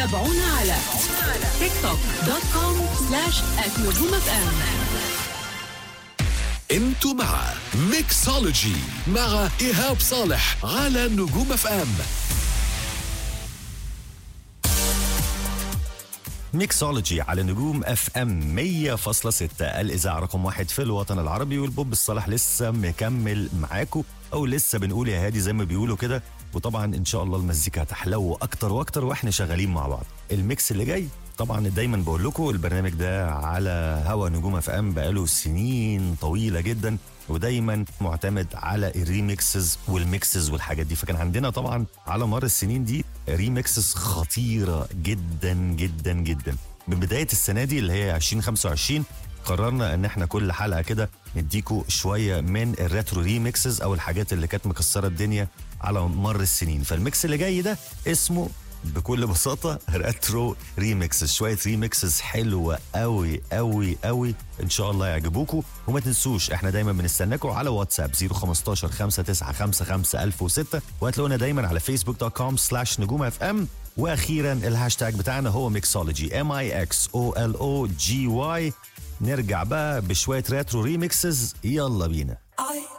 تابعونا على تيك توك دوت كوم سلاش نجوم اف ام انتوا مع ميكسولوجي مع ايهاب صالح على نجوم اف ام ميكسولوجي على نجوم اف ام 100.6 الاذاعه رقم واحد في الوطن العربي والبوب الصالح لسه مكمل معاكم او لسه بنقول يا هادي زي ما بيقولوا كده وطبعا ان شاء الله المزيكا هتحلو اكتر واكتر واحنا شغالين مع بعض الميكس اللي جاي طبعا دايما بقول لكم البرنامج ده على هوا نجوم اف ام بقاله سنين طويله جدا ودايما معتمد على الريميكسز والميكسز والحاجات دي فكان عندنا طبعا على مر السنين دي ريميكسز خطيره جدا جدا جدا من بدايه السنه دي اللي هي 2025 قررنا ان احنا كل حلقه كده نديكوا شويه من الريترو ريميكسز او الحاجات اللي كانت مكسره الدنيا على مر السنين فالميكس اللي جاي ده اسمه بكل بساطة ريترو ريميكسز شوية ريميكسز حلوة قوي قوي قوي ان شاء الله يعجبوكم وما تنسوش احنا دايما بنستناكم على واتساب 015 5955 1006 وهتلاقونا دايما على فيسبوك دوت كوم سلاش نجوم اف ام واخيرا الهاشتاج بتاعنا هو ميكسولوجي ام اي اكس او ال او جي واي نرجع بقى بشوية ريترو ريميكسز يلا بينا I